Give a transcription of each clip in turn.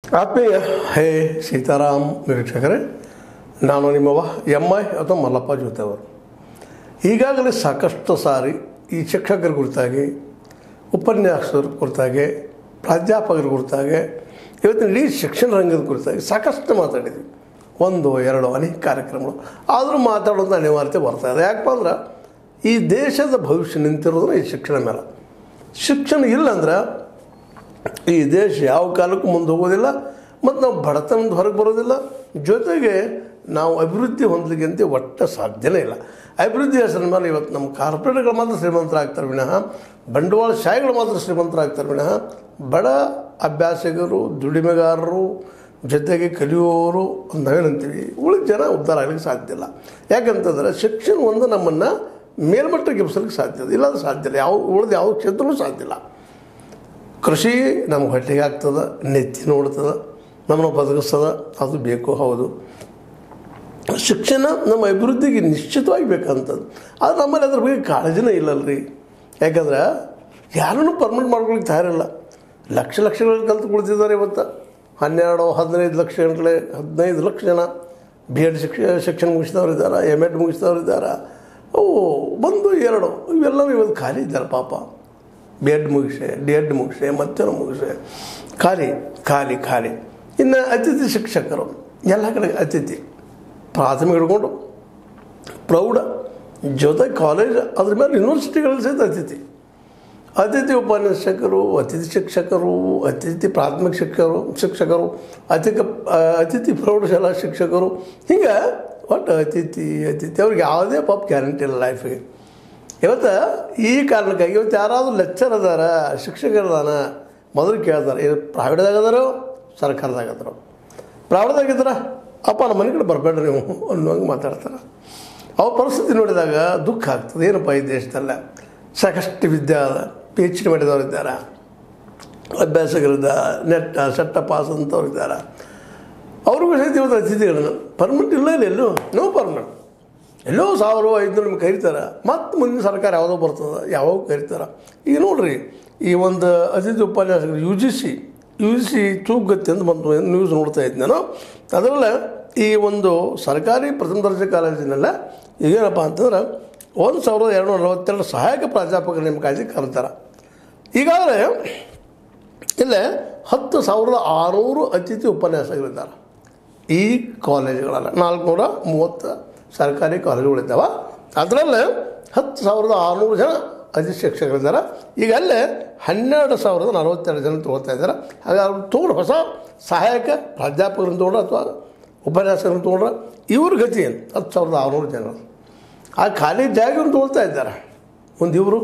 ಆತ್ಮೀಯ ಹೇ ಸೀತಾರಾಮ್ ನಿರೀಕ್ಷಕರೇ ನಾನು ನಿಮ್ಮವ M I ಅಥವಾ ಮಲ್ಲಪ್ಪ ಜೊತೆ ಅವರು ಈಗಾಗಲೇ ಸಾಕಷ್ಟು ಸಾರಿ ಈ ಶಿಕ್ಷಕರ ಕುರಿತಾಗಿ ಉಪನ್ಯಾಸಕರ ಕುರಿತಾಗಿ ಪ್ರಾಧ್ಯಾಪಕರ ಕುರಿತಾಗಿ ಇವತ್ತಿನ ಇಡೀ ಶಿಕ್ಷಣ ರಂಗದ ಕುರಿತಾಗಿ ಸಾಕಷ್ಟು ಮಾತಾಡಿದ್ವಿ ಒಂದು ಎರಡು ಅನೇಕ ಕಾರ್ಯಕ್ರಮಗಳು ಆದರೂ ಮಾತಾಡೋದು ಅನಿವಾರ್ಯತೆ ಬರ್ತಾ ಇದೆ ಯಾಕಪ್ಪ ಅಂದ್ರೆ ಈ ದೇಶದ ಭವಿಷ್ಯ ನಿಂತಿರೋದ್ರೆ ಈ ಶಿಕ್ಷಣ ಮೇಲೆ ಶಿಕ್ಷಣ ಇಲ್ಲ ಅಂದ್ರೆ ಈ ದೇಶ ಯಾವ ಕಾಲಕ್ಕೂ ಮುಂದೆ ಹೋಗೋದಿಲ್ಲ ಮತ್ತು ನಾವು ಬಡತನದ ಹೊರಗೆ ಬರೋದಿಲ್ಲ ಜೊತೆಗೆ ನಾವು ಅಭಿವೃದ್ಧಿ ಹೊಂದಲಿಕ್ಕೆ ಅಂತ ಒಟ್ಟು ಸಾಧ್ಯನೇ ಇಲ್ಲ ಅಭಿವೃದ್ಧಿ ಹೆಸರಿನ ಮೇಲೆ ಇವತ್ತು ನಮ್ಮ ಕಾರ್ಪೊರೇಟ್ಗಳು ಮಾತ್ರ ಶ್ರೀಮಂತರಾಗ್ತಾರೆ ವಿನಃ ಬಂಡವಾಳ ಶಾಹಿಗಳು ಮಾತ್ರ ಶ್ರೀಮಂತರಾಗ್ತಾರೆ ವಿನಃ ಬಡ ಅಭ್ಯಾಸಿಗರು ದುಡಿಮೆಗಾರರು ಜೊತೆಗೆ ಕಲಿಯುವವರು ಅಂತ ನಾವೇನಂತೀವಿ ಉಳಿದ ಜನ ಉದ್ಧಾರ ಆಗಲಿಕ್ಕೆ ಸಾಧ್ಯ ಇಲ್ಲ ಯಾಕಂತಂದರೆ ಶಿಕ್ಷಣ ಒಂದು ನಮ್ಮನ್ನು ಮೇಲ್ಮಟ್ಟಕ್ಕೆ ಎಬ್ಸಲಿಕ್ಕೆ ಸಾಧ್ಯ ಇಲ್ಲ ಇಲ್ಲಾಂದ್ರೆ ಸಾಧ್ಯ ಇಲ್ಲ ಯಾವ ಉಳಿದ ಯಾವ ಕ್ಷೇತ್ರವೂ ಸಾಧ್ಯ ಇಲ್ಲ ಕೃಷಿ ನಮ್ಗೆ ಹೊಟ್ಟೆಗೆ ಆಗ್ತದೆ ನೆತ್ತಿ ನೋಡ್ತದೆ ನಮ್ಮನ್ನು ಬದುಕಿಸ್ತದ ಅದು ಬೇಕು ಹೌದು ಶಿಕ್ಷಣ ನಮ್ಮ ಅಭಿವೃದ್ಧಿಗೆ ನಿಶ್ಚಿತವಾಗಿ ಬೇಕಂತದ್ದು ಆದರೆ ನಮ್ಮಲ್ಲಿ ಅದ್ರ ಬಗ್ಗೆ ಕಾಳಜಿನೇ ಇಲ್ಲಲ್ರಿ ಯಾಕಂದ್ರೆ ಯಾರನ್ನೂ ಪರ್ಮನೆಂಟ್ ಮಾಡ್ಕೊಳಿಕ್ಕೆ ತಯಾರಿಲ್ಲ ಲಕ್ಷ ಲಕ್ಷಗಳು ಕಲ್ತು ಕುಳಿತಿದ್ದಾರೆ ಇವತ್ತು ಹನ್ನೆರಡು ಹದಿನೈದು ಲಕ್ಷ ಗಂಟಲೆ ಹದಿನೈದು ಲಕ್ಷ ಜನ ಬಿ ಎಡ್ ಶಿಕ್ಷ ಶಿಕ್ಷಣ ಮುಗಿಸಿದವ್ರು ಇದ್ದಾರೆ ಎಮ್ ಎಡ್ ಮುಗಿಸಿದವ್ರು ಇದ್ದಾರೆ ಅವು ಒಂದು ಎರಡು ಇವೆಲ್ಲರೂ ಇವತ್ತು ಖಾಲಿ ಇದ್ದಾರೆ ಪಾಪ ಬಿ ಎಡ್ ಮುಗಿಸೆ ಡಿ ಎಡ್ ಮುಗಿಸೆ ಮತ್ತೇನೋ ಮುಗಿಸೆ ಖಾಲಿ ಖಾಲಿ ಖಾಲಿ ಇನ್ನು ಅತಿಥಿ ಶಿಕ್ಷಕರು ಎಲ್ಲ ಕಡೆ ಅತಿಥಿ ಪ್ರಾಥಮಿಕ ಹಿಡ್ಕೊಂಡು ಪ್ರೌಢ ಜೊತೆ ಕಾಲೇಜ್ ಅದ್ರ ಮೇಲೆ ಯೂನಿವರ್ಸಿಟಿಗಳಲ್ಲಿ ಸಹಿತ ಅತಿಥಿ ಅತಿಥಿ ಉಪನ್ಯಾಸಕರು ಅತಿಥಿ ಶಿಕ್ಷಕರು ಅತಿಥಿ ಪ್ರಾಥಮಿಕ ಶಿಕ್ಷಕರು ಶಿಕ್ಷಕರು ಅತಿಥಿ ಅತಿಥಿ ಪ್ರೌಢಶಾಲಾ ಶಿಕ್ಷಕರು ಹಿಂಗೆ ಒಟ್ಟು ಅತಿಥಿ ಅತಿಥಿ ಅವ್ರಿಗೆ ಯಾವುದೇ ಪಾಪ ಗ್ಯಾರಂಟಿ ಇಲ್ಲ ಲೈಫಿಗೆ ಇವತ್ತು ಈ ಕಾರಣಕ್ಕಾಗಿ ಇವತ್ತು ಯಾರಾದರೂ ಲೆಕ್ಚರ್ ಅದಾರ ಶಿಕ್ಷಕರದಾನ ಮೊದಲು ಕೇಳ್ತಾರೆ ಇದು ಪ್ರೈವೇಟ್ದಾಗ ಅದಾರೋ ಸರ್ಕಾರದಾಗ ಅದಾರೋ ಪ್ರೈವೇಟ್ದಾಗಿದ್ರ ಅಪ್ಪ ನಮ್ಮ ಮನೆ ಕಡೆ ಬರಬೇಡ್ರಿ ನೀವು ಅನ್ನುವಂಗೆ ಮಾತಾಡ್ತಾರೆ ಅವ್ರ ಪರಿಸ್ಥಿತಿ ನೋಡಿದಾಗ ದುಃಖ ಆಗ್ತದೆ ಏನಪ್ಪ ಈ ದೇಶದಲ್ಲ ಸಾಕಷ್ಟು ವಿದ್ಯೆ ಅದ ಪಿ ಎಚ್ ಡಿ ಮಾಡಿದವರು ಇದ್ದಾರೆ ಅಭ್ಯಾಸಕರಿದ್ದ ನೆಟ್ ಸೆಟ್ಟ ಪಾಸ್ ಅಂತವ್ರು ಇದ್ದಾರೆ ಅವ್ರಿಗೂ ಸಹಿತ ಇವತ್ತು ಅತಿಥಿಗಳನ್ನು ಪರ್ಮನೆಂಟ್ ಇಲ್ಲ ಇಲ್ಲ ಎಲ್ಲೂ ನೋ ಪರ್ಮನೆಂಟ್ ಎಲ್ಲೋ ಸಾವಿರ ಐದುನೂರು ನಿಮ್ಗೆ ಕರೀತಾರೆ ಮತ್ತು ಮುಂದಿನ ಸರ್ಕಾರ ಯಾವುದೋ ಬರ್ತದೆ ಯಾವಾಗ ಕರೀತಾರೆ ಈಗ ನೋಡ್ರಿ ಈ ಒಂದು ಅತಿಥಿ ಉಪನ್ಯಾಸಕರು U G C U G C ಚೂಗತ್ತೆ ಅಂತ ಬಂತು ನ್ಯೂಸ್ ನೋಡ್ತಾ ಇದ್ದೆ ನಾನು ಅದರಲ್ಲೇ ಈ ಒಂದು ಸರ್ಕಾರಿ ಪ್ರಥಮ ದರ್ಜೆ ಕಾಲೇಜಿನೆಲ್ಲ ಈಗೇನಪ್ಪ ಅಂತಂದ್ರೆ ಒಂದು ಸಾವಿರದ ಎರಡು ನೂರ ನಲವತ್ತೆರಡು ಸಹಾಯಕ ಪ್ರಾಧ್ಯಾಪಕರ ನೇಮಕಾತಿ ಕರೀತಾರೆ ಈಗಾಗಲೇ ಇಲ್ಲೇ ಹತ್ತು ಸಾವಿರದ ಆರುನೂರು ಅತಿಥಿ ಉಪನ್ಯಾಸಕರಿದ್ದಾರೆ ಈ ಕಾಲೇಜುಗಳಲ್ಲ ನಾಲ್ಕುನೂರ ಮೂವತ್ತು ಸರ್ಕಾರಿ ಕಾಲೇಜುಗಳಿದ್ದಾವೆ ಅದರಲ್ಲೇ ಹತ್ತು ಸಾವಿರದ ಆರುನೂರು ಜನ ಅತಿಥಿ ಶಿಕ್ಷಕರಿದ್ದಾರೆ ಈಗ ಅಲ್ಲೇ ಹನ್ನೆರಡು ಸಾವಿರದ ನಲವತ್ತೆರಡು ಜನ ತೊಗೊಳ್ತಾ ಇದ್ದಾರೆ ಹಾಗಾಗಿ ಅವ್ರು ತೊಗೊಂಡು ಹೊಸ ಸಹಾಯಕ ಪ್ರಾಧ್ಯಾಪಕರನ್ನು ತೊಗೊಂಡ್ರೆ ಅಥವಾ ಉಪನ್ಯಾಸಕರನ್ನು ತೊಗೊಂಡ್ರೆ ಇವ್ರ ಗತಿ ಏನು ಹತ್ತು ಸಾವಿರದ ಆರುನೂರು ಜನ ಆ ಖಾಲಿ ಜಾಗವನ್ನು ತೊಗೊಳ್ತಾ ಇದ್ದಾರೆ ಒಂದು ಇವರು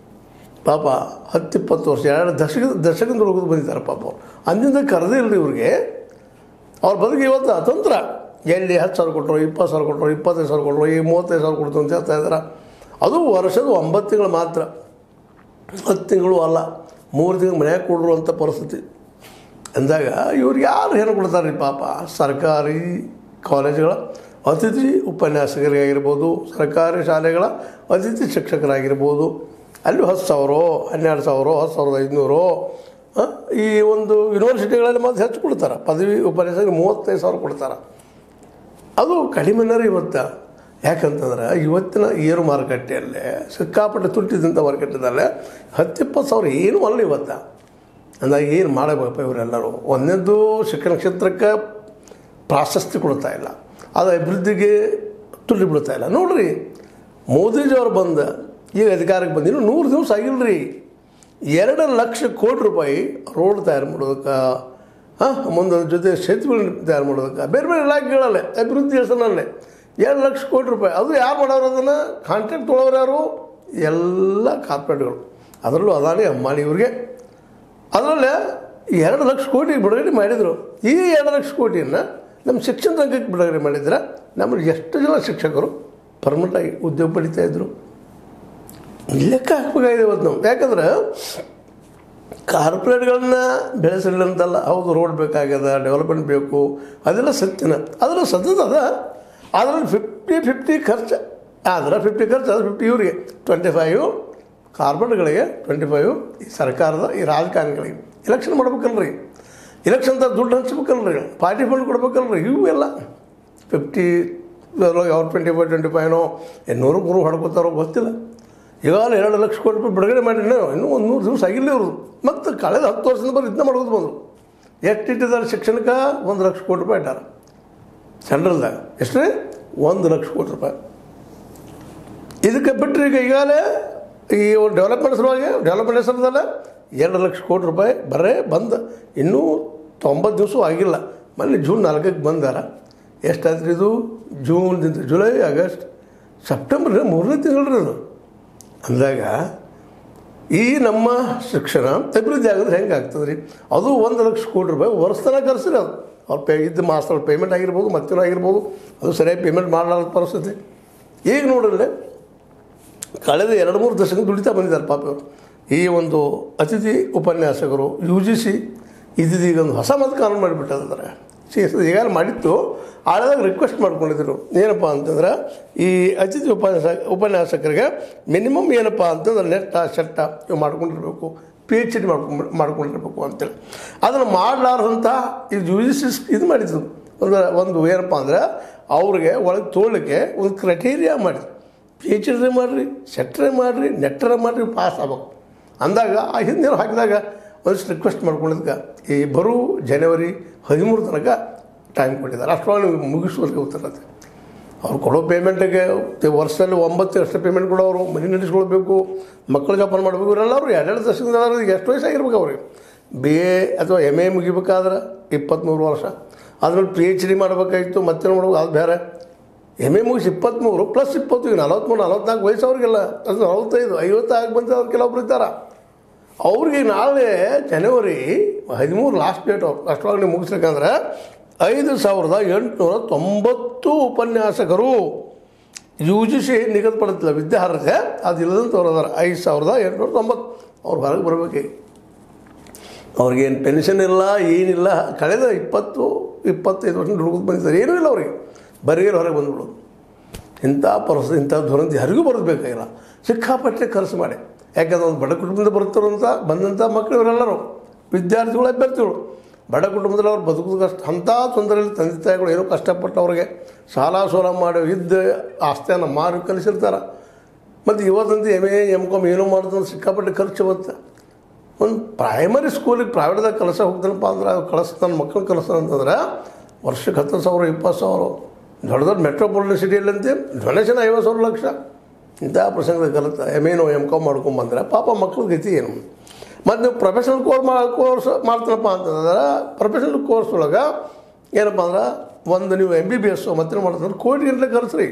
ಪಾಪ ಹತ್ತು ಇಪ್ಪತ್ತು ವರ್ಷ ಎರಡು ದಶಕ ದಶಕದಿಂದ ಹೋಗೋದು ಬಂದಿದ್ದಾರೆ ಪಾಪ ಅವ್ರು ಅಂದಿಂದ ಕರೆದೇ ಇಲ್ಲರಿ ಇವ್ರಿಗೆ ಅವ್ರ ಬದುಕು ಇವತ್ತು ಅತಂತ್ರ ಎಲ್ಲಿ ಹತ್ತು ಸಾವಿರ ಕೊಟ್ಟರು ಇಪ್ಪತ್ತು ಸಾವಿರ ಕೊಟ್ಟರು ಇಪ್ಪತ್ತೈದು ಸಾವಿರ ಕೊಟ್ಟರು ಈ ಮೂವತ್ತೈದು ಸಾವಿರ ಕೊಡ್ತು ಅಂತ ಹೇಳ್ತಾ ಇದ್ದಾರೆ ಅದು ವರ್ಷದ ಒಂಬತ್ತು ತಿಂಗಳು ಮಾತ್ರ ಹತ್ತು ತಿಂಗಳು ಅಲ್ಲ ಮೂರು ತಿಂಗಳು ಮನ್ಯಾಗ ಕೊಡ್ರು ಅಂತ ಪರಿಸ್ಥಿತಿ ಅಂದಾಗ ಇವ್ರಿಗೆ ಯಾರು ಏನು ಕೊಡ್ತಾರೆ ಪಾಪ ಸರ್ಕಾರಿ ಕಾಲೇಜುಗಳ ಅತಿಥಿ ಉಪನ್ಯಾಸಕರಿಗಾಗಿರ್ಬೋದು ಸರ್ಕಾರಿ ಶಾಲೆಗಳ ಅತಿಥಿ ಶಿಕ್ಷಕರಾಗಿರ್ಬೋದು ಅಲ್ಲಿ ಹತ್ತು ಸಾವಿರ ಹನ್ನೆರಡು ಸಾವಿರ ಹತ್ತು ಸಾವಿರದ ಐದುನೂರು ಈ ಒಂದು ಯೂನಿವರ್ಸಿಟಿಗಳಲ್ಲಿ ಮಾತ್ರ ಹೆಚ್ಚು ಕೊಡ್ತಾರೆ ಪದವಿ ಉಪನ್ಯಾಸಕರಿಗೆ ಮೂವತ್ತೈದು ಸಾವಿರ ಕೊಡ್ತಾರೆ ಅದು ಕಡಿಮೆನರ ಇವತ್ತು ಯಾಕಂತಂದ್ರೆ ಇವತ್ತಿನ ಏರು ಮಾರುಕಟ್ಟೆಯಲ್ಲೇ ಸಿಕ್ಕಾಪಟ್ಟೆ ತುಟ್ಟಿದಂಥ ಮಾರುಕಟ್ಟೆದಲ್ಲೇ ಹತ್ತಿಪ್ಪತ್ತು ಸಾವಿರ ಏನು ಅಲ್ಲ ಇವತ್ತು ಅಂದಾಗ ಏನು ಮಾಡಬೇಕಪ್ಪ ಇವರೆಲ್ಲರೂ ಒಂದನೇದು ಶಿಕ್ಷಣ ಕ್ಷೇತ್ರಕ್ಕೆ ಪ್ರಾಶಸ್ತ್ಯ ಕೊಡ್ತಾ ಇಲ್ಲ ಅದು ಅಭಿವೃದ್ಧಿಗೆ ತುಳ್ಳಿ ಬಿಡ್ತಾ ಇಲ್ಲ ನೋಡ್ರಿ ಮೋದಿಜಿಯವ್ರು ಬಂದ ಈಗ ಅಧಿಕಾರಕ್ಕೆ ಬಂದು ಇನ್ನೂ ನೂರು ದಿವಸ ಆಗಿಲ್ಲರಿ ಎರಡು ಲಕ್ಷ ಕೋಟಿ ರೂಪಾಯಿ ರೋಡ್ ತಯಾರು ಮಾಡೋದಕ್ಕೆ ಹಾಂ ಮುಂದೆ ಜೊತೆ ಸೇತುವೆಗಳನ್ನ ತಯಾರು ಮಾಡೋದಕ್ಕೆ ಬೇರೆ ಬೇರೆ ಇಲಾಖೆಗಳಲ್ಲೇ ಅಭಿವೃದ್ಧಿ ಹೆಸರಿನಲ್ಲೇ ಎರಡು ಲಕ್ಷ ಕೋಟಿ ರೂಪಾಯಿ ಅದು ಯಾರು ಮಾಡೋರು ಅದನ್ನು ಕಾಂಟ್ರಾಕ್ಟ್ ತೊಗೊಳೋರು ಯಾರು ಎಲ್ಲ ಕಾರ್ಪೊರೇಟ್ಗಳು ಅದರಲ್ಲೂ ಅದಾನಿ ಅಂಬಾನಿ ಇವ್ರಿಗೆ ಅದರಲ್ಲೇ ಎರಡು ಲಕ್ಷ ಕೋಟಿ ಬಿಡುಗಡೆ ಮಾಡಿದರು ಈ ಎರಡು ಲಕ್ಷ ಕೋಟಿಯನ್ನು ನಮ್ಮ ಶಿಕ್ಷಣ ರಂಗಕ್ಕೆ ಬಿಡುಗಡೆ ಮಾಡಿದ್ರೆ ನಮ್ಮಲ್ಲಿ ಎಷ್ಟು ಜನ ಶಿಕ್ಷಕರು ಪರ್ಮನೆಂಟಾಗಿ ಉದ್ಯೋಗ ಪಡಿತಾ ಇದ್ದರು ಲೆಕ್ಕ ಹಾಕಬೇಕಾಗಿದೆ ಇವತ್ತು ನಾವು ಯಾಕಂದ್ರೆ ಕಾರ್ಪೊರೇಟ್ಗಳನ್ನ ಬೆಳೆಸಲಿಲ್ಲ ಅಂತಲ್ಲ ಹೌದು ರೋಡ್ ಬೇಕಾಗ್ಯದ ಡೆವಲಪ್ಮೆಂಟ್ ಬೇಕು ಅದೆಲ್ಲ ಸತ್ಯನ ಅದರ ಸತತ ಅದ ಅದರಲ್ಲಿ ಫಿಫ್ಟಿ ಫಿಫ್ಟಿ ಖರ್ಚು ಆದ್ರೆ ಫಿಫ್ಟಿ ಖರ್ಚು ಅದು ಫಿಫ್ಟಿ ಇವರಿಗೆ ಟ್ವೆಂಟಿ ಫೈವ್ ಕಾರ್ಪೊರೇಟ್ಗಳಿಗೆ ಟ್ವೆಂಟಿ ಫೈವ್ ಈ ಸರ್ಕಾರದ ಈ ರಾಜಕಾರಣಿಗಳಿಗೆ ಎಲೆಕ್ಷನ್ ಮಾಡ್ಬೇಕಲ್ರಿ ಇಲೆಕ್ಷನ್ ತ ದುಡ್ಡು ಹಂಚ್ಬೇಕಲ್ರಿ ಪಾರ್ಟಿ ಫಂಡ್ ಕೊಡ್ಬೇಕಲ್ರಿ ಇವು ಎಲ್ಲ ಫಿಫ್ಟಿ ಅವ್ರು ಟ್ವೆಂಟಿ ಫೈವ್ ಟ್ವೆಂಟಿ ಫೈವ್ನೋ ನೂರು ಮೂರು ಹೊಡ್ಕೊತಾರೋ ಗೊತ್ತಿಲ್ಲ ಈಗಾಗಲೇ ಎರಡು ಲಕ್ಷ ಕೋಟಿ ರೂಪಾಯಿ ಬಿಡುಗಡೆ ಮಾಡಿ ಇನ್ನೂ ಒಂದು ನೂರು ದಿವಸ ಆಗಿಲ್ಲ ಇವರು ಮತ್ತು ಕಳೆದ ಹತ್ತು ವರ್ಷದಿಂದ ಬರೀ ಇದನ್ನ ಮಾಡೋದು ಬಂದರು ಎಷ್ಟು ಇಟ್ಟಿದ್ದಾರೆ ಶಿಕ್ಷಣಕ್ಕೆ ಒಂದು ಲಕ್ಷ ಕೋಟಿ ರೂಪಾಯಿ ಇಟ್ಟಾರ ಸೆಂಟ್ರಲ್ದಾಗ ಎಷ್ಟು ರೀ ಒಂದು ಲಕ್ಷ ಕೋಟಿ ರೂಪಾಯಿ ಇದಕ್ಕೆ ಬಿಟ್ಟರೆ ಈಗ ಈಗಾಗಲೇ ಈ ಡೆವಲಪ್ಮೆಂಟ್ ಸಲುವಾಗಿ ಡೆವಲಪ್ಮೆಂಟ್ ಹೆಸರದಲ್ಲ ಎರಡು ಲಕ್ಷ ಕೋಟಿ ರೂಪಾಯಿ ಬರೇ ಬಂದ ಇನ್ನೂ ತೊಂಬತ್ತು ದಿವಸ ಆಗಿಲ್ಲ ಮೊನ್ನೆ ಜೂನ್ ನಾಲ್ಕಕ್ಕೆ ಬಂದಾರ ಎಷ್ಟಾಯ್ತು ರೀ ಇದು ಜೂನ್ದಿಂದ ಜುಲೈ ಆಗಸ್ಟ್ ಸೆಪ್ಟೆಂಬರ್ ಮೂರನೇ ತಿಂಗಳು ರೀ ಅದು ಅಂದಾಗ ಈ ನಮ್ಮ ಶಿಕ್ಷಣ ಅಭಿವೃದ್ಧಿ ಆಗಿದ್ರೆ ಹೆಂಗೆ ಆಗ್ತದೆ ರೀ ಅದು ಒಂದು ಲಕ್ಷ ಕೋಟಿ ರೂಪಾಯಿ ವರ್ಷತನ ಕರೆಸ್ರಿ ಅದು ಅವ್ರು ಪೇ ಇದ್ದ ಮಾಸ್ತರ್ ಪೇಮೆಂಟ್ ಆಗಿರ್ಬೋದು ಮತ್ತೇನೋ ಆಗಿರ್ಬೋದು ಅದು ಸರಿಯಾಗಿ ಪೇಮೆಂಟ್ ಮಾಡಲಾರದ ಪರಿಸ್ಥಿತಿ ಈಗ ನೋಡಿದ್ರೆ ಕಳೆದ ಎರಡು ಮೂರು ದಶಕ ದುಡಿತಾ ಬಂದಿದ್ದಾರೆ ಪಾಪ ಇವರು ಈ ಒಂದು ಅತಿಥಿ ಉಪನ್ಯಾಸಕರು ಯು ಜಿ ಸಿ ಇದೀಗ ಒಂದು ಹೊಸ ಮತ ಕಾನೂನು ಮಾಡಿಬಿಟ್ಟಿದ್ದಾರೆ ಸಿ ಈಗಾಗಲೇ ಮಾಡಿತ್ತು ಆಳದಾಗ ರಿಕ್ವೆಸ್ಟ್ ಮಾಡ್ಕೊಂಡಿದ್ರು ಏನಪ್ಪ ಅಂತಂದ್ರೆ ಈ ಅತಿಥಿ ಉಪನ್ಯಾಸ ಉಪನ್ಯಾಸಕರಿಗೆ ಮಿನಿಮಮ್ ಏನಪ್ಪ ಅಂತಂದ್ರೆ ನೆಟ್ಟ ಶೆಟ್ಟ ಇವು ಮಾಡ್ಕೊಂಡಿರ್ಬೇಕು ಪಿ ಎಚ್ ಡಿ ಮಾಡ್ಕೊಂಡು ಮಾಡ್ಕೊಂಡಿರ್ಬೇಕು ಅಂತೇಳಿ ಅದನ್ನು ಮಾಡಲಾರ್ದಂಥ ಇದು ಯು ಜಿ ಸಿ ಇದು ಮಾಡಿದ್ರು ಒಂದು ಒಂದು ಏನಪ್ಪ ಅಂದ್ರೆ ಅವ್ರಿಗೆ ಒಳಗೆ ತೋಳಕ್ಕೆ ಒಂದು ಕ್ರೈಟೀರಿಯಾ ಮಾಡಿದ್ರು ಪಿ ಎಚ್ ಡಿ ಮಾಡಿರಿ ಸೆಟ್ರೆ ಮಾಡಿರಿ ನೆಟ್ಟರೆ ಮಾಡಿರಿ ಪಾಸ್ ಆಗ್ಬೇಕು ಅಂದಾಗ ಆ ಹಿಂದಿನ ಹಾಕಿದಾಗ ಒಂದಿಷ್ಟು ರಿಕ್ವೆಸ್ಟ್ ಮಾಡ್ಕೊಂಡಿದ್ದ ಈ ಬರೋ ಜನವರಿ ಹದಿಮೂರು ತನಕ ಟೈಮ್ ಕೊಟ್ಟಿದ್ದಾರೆ ಅಷ್ಟೊಳಗೆ ನೀವು ಮುಗಿಸುವವರೆಗೆ ಹೋಗ್ತಿರತ್ತೆ ಅವ್ರು ಕೊಡೋ ಪೇಮೆಂಟಿಗೆ ವರ್ಷದಲ್ಲಿ ಒಂಬತ್ತು ಅಷ್ಟು ಪೇಮೆಂಟ್ ಕೊಡೋರು ಮನೆ ನಡೆಸ್ಕೊಳ್ಬೇಕು ಮಕ್ಕಳು ಜೋಪಾನ ಮಾಡಬೇಕು ಇವರೆಲ್ಲರೂ ಎರಡೆರಡು ದಶಕದಿಂದ ಈಗ ಎಷ್ಟು ವಯಸ್ಸಾಗಿರ್ಬೇಕು ಅವ್ರಿಗೆ ಬಿ ಎ ಅಥವಾ ಎಮ್ ಎ ಮುಗಿಬೇಕಾದ್ರೆ ಇಪ್ಪತ್ತ್ಮೂರು ವರ್ಷ ಅದ್ರಲ್ಲಿ ಪಿ ಎಚ್ ಡಿ ಮಾಡಬೇಕಾಗಿತ್ತು ಮತ್ತೇನು ಮಾಡ್ಬೇಕು ಅದು ಬೇರೆ ಎಮ್ ಎ ಮುಗಿಸಿ ಇಪ್ಪತ್ತ್ಮೂರು ಪ್ಲಸ್ ಇಪ್ಪತ್ತು ಈಗ ನಲವತ್ತ್ಮೂರು ನಲವತ್ನಾಲ್ಕು ವಯಸ್ಸು ಅವ್ರಿಗೆಲ್ಲ ಅದು ನಲವತ್ತೈದು ಐವತ್ತು ಆಗಿ ಬಂದ ಅವ್ರು ಕೆಲವೊಬ್ರು ಇದ್ದಾರೆ ಅವ್ರಿಗೆ ನಾಳೆ ಜನವರಿ ಹದಿಮೂರು ಲಾಸ್ಟ್ ಡೇಟ್ ಅವ್ರು ಅಷ್ಟೊಳಗೆ ನೀವು ಮುಗಿಸ್ಬೇಕಂದ್ರೆ ಐದು ಸಾವಿರದ ಎಂಟುನೂರ ತೊಂಬತ್ತು ಉಪನ್ಯಾಸಕರು ಯು ಜಿ ಸಿ ನಿಗದಿಪಡುತ್ತಿಲ್ಲ ವಿದ್ಯಾರ್ಹತೆ ಅದು ಇಲ್ಲದಂತ ಅವ್ರು ಅದಾರ ಐದು ಸಾವಿರದ ಎಂಟುನೂರ ತೊಂಬತ್ತು ಅವ್ರು ಹೊರಗೆ ಬರಬೇಕು ಅವ್ರಿಗೇನು ಪೆನ್ಷನ್ ಇಲ್ಲ ಏನಿಲ್ಲ ಕಳೆದ ಇಪ್ಪತ್ತು ಇಪ್ಪತ್ತೈದು ವರ್ಷ ದುಡ್ಕೊಂಡು ಬಂದಿದ್ದಾರೆ ಏನೂ ಇಲ್ಲ ಅವ್ರಿಗೆ ಬರೀರ್ ಹೊರಗೆ ಬಂದ್ಬಿಡೋದು ಇಂಥ ಪರಿಸ್ಥಿತಿ ಇಂಥ ದುರಂತ ಯಾರಿಗೂ ಬರೋದು ಬೇಕಾಗಿಲ್ಲ ಸಿಕ್ಕಾಪಟ್ಟೆ ಖರ್ಚು ಮಾಡಿ ಯಾಕಂದ್ರೆ ಒಂದು ಬಡ ಕುಟುಂಬದಿಂದ ಬರುತ್ತಾರಂತ ಬಂದಂಥ ಮಕ್ಕಳು ಇವರೆಲ್ಲರೂ ವಿದ್ಯಾರ್ಥಿಗಳು ಅಭ್ಯರ್ಥಿಗಳು ಬಡ ಕುಟುಂಬದಲ್ಲಿ ಅವ್ರು ಬದುಕೋದು ಕಷ್ಟ ಅಂಥ ತೊಂದರೆಯಲ್ಲಿ ತಂದೆ ತಾಯಿಗಳು ಏನೋ ಕಷ್ಟಪಟ್ಟು ಅವ್ರಿಗೆ ಸಾಲ ಸೋಲ ಮಾಡಿ ಇದ್ದ ಆಸ್ತಿಯನ್ನು ಮಾರಿ ಕಲಿಸಿರ್ತಾರೆ ಮತ್ತು ಇವತ್ತಂತೂ ಎಮ್ ಎ ಎಮ್ ಕಾಮ್ ಏನೋ ಮಾಡಿದ್ರೆ ಸಿಕ್ಕಾಪಟ್ಟೆ ಖರ್ಚು ಬರುತ್ತೆ ಒಂದು ಪ್ರೈಮರಿ ಸ್ಕೂಲಿಗೆ ಪ್ರೈವೇಟ್ದಾಗ ಕಲಸ ಹೋಗ್ತಾನಪ್ಪ ಅಂದ್ರೆ ಅದು ಕಳಿಸ್ ನನ್ನ ಮಕ್ಕಳು ಕಲಿಸ್ತಾನೆ ಅಂತಂದ್ರೆ ವರ್ಷಕ್ಕೆ ಹತ್ತು ಸಾವಿರ ಇಪ್ಪತ್ತು ಸಾವಿರ ದೊಡ್ಡ ದೊಡ್ಡ ಮೆಟ್ರೋಪಾಲಿಟನ್ ಸಿಟಿಯಲ್ಲಂತೆ ಡೊನೇಷನ್ ಐವತ್ತು ಸಾವಿರ ಲಕ್ಷ ಇಂಥ ಪ್ರಸಂಗದಾಗ ಕಲಿತ ಎಮ್ ಏನೋ ಎಮ್ ಕಾಮ್ ಮಾಡ್ಕೊಂಬಂದ್ರೆ ಪಾಪ ಮಕ್ಳ ಗತಿ ಏನು ಮತ್ತು ನೀವು ಪ್ರೊಫೆಷನಲ್ ಕೋರ್ಸ್ ಮಾ ಕೋರ್ಸ್ ಮಾಡ್ತಾನಪ್ಪ ಅಂತಂದ್ರೆ ಪ್ರೊಫೆಷನಲ್ ಕೋರ್ಸ್ ಒಳಗೆ ಏನಪ್ಪ ಅಂದ್ರೆ ಒಂದು ನೀವು ಎಮ್ ಬಿ ಬಿ ಎಸ್ಸು ಮತ್ತೇನು ಮಾಡ್ತಾರೆ ಕೋಟಿ ಗಂಟೆ ಖರ್ಚು ರೀ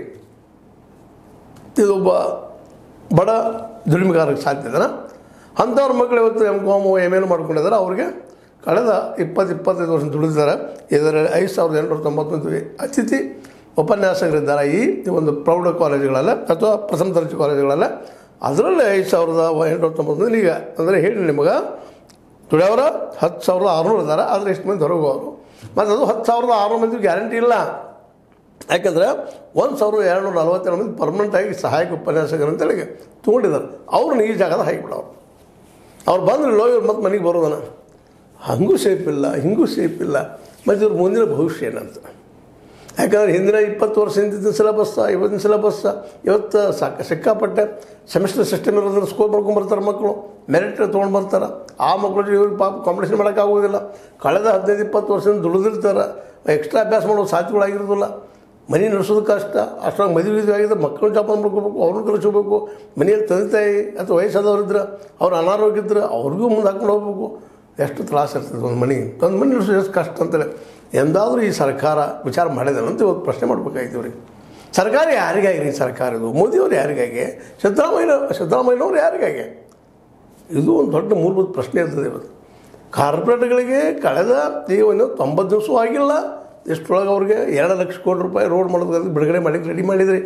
ಇದೊಬ್ಬ ಬಡ ದುಡಿಮೆಗಾರಕ್ಕೆ ಸಾಧ್ಯ ಇದೆನಾ ಅಂಥವ್ರ ಮಕ್ಕಳು ಇವತ್ತು ಎಮ್ ಕಾಮು ಎಮ್ ಎಲ್ ಮಾಡ್ಕೊಂಡಿದ್ದಾರೆ ಅವ್ರಿಗೆ ಕಳೆದ ಇಪ್ಪತ್ತು ಇಪ್ಪತ್ತೈದು ವರ್ಷ ದುಡಿದಿದ್ದಾರೆ ಇದರಲ್ಲಿ ಐದು ಸಾವಿರದ ಎಂಟುನೂರ ತೊಂಬತ್ತೊಂದು ಅತಿಥಿ ಉಪನ್ಯಾಸಕರಿದ್ದಾರೆ ಈ ಒಂದು ಪ್ರೌಢ ಕಾಲೇಜುಗಳಲ್ಲ ಅಥವಾ ಪ್ರಥಮ ದರ್ಜೆ ಕಾಲೇಜುಗಳಲ್ಲ ಅದರಲ್ಲಿ ಐದು ಸಾವಿರದ ಎಂಟುನೂರ ತೊಂಬತ್ತೊಂದು ಈಗ ಅಂದರೆ ಹೇಳಿ ನಿಮಗೆ ದುಡಿಯೋರ ಹತ್ತು ಸಾವಿರದ ಆರುನೂರು ಇದ್ದಾರೆ ಆದರೆ ಎಷ್ಟು ಮಂದಿ ಹೊರಗೆ ಹೋಗೋರು ಮತ್ತು ಅದು ಹತ್ತು ಸಾವಿರದ ಆರುನೂರು ಮಂದಿ ಗ್ಯಾರಂಟಿ ಇಲ್ಲ ಯಾಕಂದ್ರೆ ಒಂದು ಸಾವಿರದ ಎರಡುನೂರ ನಲವತ್ತೆರಡು ಮಂದಿ ಪರ್ಮನೆಂಟಾಗಿ ಸಹಾಯಕ ಉಪನ್ಯಾಸಕರು ಅಂತೇಳಿ ತೊಗೊಂಡಿದ್ದಾರೆ ಅವ್ರನ್ನ ಈ ಜಾಗದ ಹಾಕಿಬಿಡೋರು ಅವ್ರು ಬಂದ್ರೆ ಲೋ ಇವ್ರು ಮತ್ತೆ ಮನೆಗೆ ಬರೋದನ ಹಂಗೂ ಸೇಫ್ ಇಲ್ಲ ಹಿಂಗೂ ಸೇಫ್ ಇಲ್ಲ ಮತ್ತು ಇವ್ರ ಮುಂದಿನ ಭವಿಷ್ಯ ಏನಂತ ಯಾಕಂದ್ರೆ ಹಿಂದಿನ ಇಪ್ಪತ್ತು ವರ್ಷ ಹಿಂದಿನ ಸಿಲೆಬಸ್ಸ ಇವತ್ತಿನ ಸಿಲೆಬಸ್ಸ ಇವತ್ತು ಸಾಕ ಸಿಕ್ಕಾಪಟ್ಟೆ ಸೆಮಿಸ್ಟರ್ ಸಿಸ್ಟಮ್ ಇರೋದ್ರಿಂದ ಸ್ಕೋರ್ ಮಾಡ್ಕೊಂಡ್ಬರ್ತಾರೆ ಮಕ್ಕಳು ಮೆರಿಟ್ ತೊಗೊಂಡು ಬರ್ತಾರೆ ಆ ಮಕ್ಕಳು ಇವ್ರಿಗೆ ಪಾಪ ಕಾಂಪಿಟೇಷನ್ ಮಾಡೋಕ್ಕಾಗೋದಿಲ್ಲ ಕಳೆದ ಹದಿನೈದು ಇಪ್ಪತ್ತು ವರ್ಷದಿಂದ ದುಡಿದಿರ್ತಾರೆ ಎಕ್ಸ್ಟ್ರಾ ಅಭ್ಯಾಸ ಮಾಡೋ ಸಾಧ್ಯಗಳಾಗಿರೋದಿಲ್ಲ ಮನೆ ನಡೆಸೋದು ಕಷ್ಟ ಅಷ್ಟೊಂದು ಮದುವೆ ಇದು ಆಗಿದೆ ಮಕ್ಕಳು ಜೋಪಾನ ಮಾಡ್ಕೋಬೇಕು ಅವ್ರನ್ನ ಕಲಿಸ್ಕೋಬೇಕು ಮನೆಯಲ್ಲಿ ತಂದೆ ತಾಯಿ ಅಥವಾ ವಯಸ್ಸಾದವ್ರು ಇದ್ರೆ ಅವ್ರು ಅನಾರೋಗ್ಯ ಇದ್ರೆ ಅವ್ರಿಗೂ ಮುಂದೆ ಹಾಕೊಂಡು ಹೋಗ್ಬೇಕು ಎಷ್ಟು ತ್ರಾಸ ಇರ್ತದೆ ಒಂದು ಮನೆ ಒಂದು ಮನೆ ನಡೆಸೋದು ಎಷ್ಟು ಕಷ್ಟ ಅಂತೇಳಿ ಎಂದಾದರೂ ಈ ಸರ್ಕಾರ ವಿಚಾರ ಮಾಡಿದೆ ಅಂತ ಇವತ್ತು ಪ್ರಶ್ನೆ ಮಾಡ್ಬೇಕಾಗಿತ್ತು ರೀ ಸರ್ಕಾರ ಯಾರಿಗಾಗಿ ರೀ ಸರ್ಕಾರ ಇದು ಮೋದಿಯವ್ರು ಯಾರಿಗಾಗಿ ಸಿದ್ದರಾಮಯ್ಯ ಸಿದ್ದರಾಮಯ್ಯನವ್ರು ಯಾರಿಗಾಗಿ ಇದು ಒಂದು ದೊಡ್ಡ ಮೂಲಭೂತ ಪ್ರಶ್ನೆ ಇರ್ತದೆ ಇವತ್ತು ಕಾರ್ಪೊರೇಟ್ಗಳಿಗೆ ಕಳೆದ ಈಗ ಒಂದು ತೊಂಬತ್ತು ದಿವಸ ಆಗಿಲ್ಲ ಇಷ್ಟರೊಳಗೆ ಅವ್ರಿಗೆ ಎರಡು ಲಕ್ಷ ಕೋಟಿ ರೂಪಾಯಿ ರೋಡ್ ಮಾಡೋದಕ್ಕೆ ಬಿಡುಗಡೆ ಮಾಡಿ ರೆಡಿ ಮಾಡಿದ್ರಿ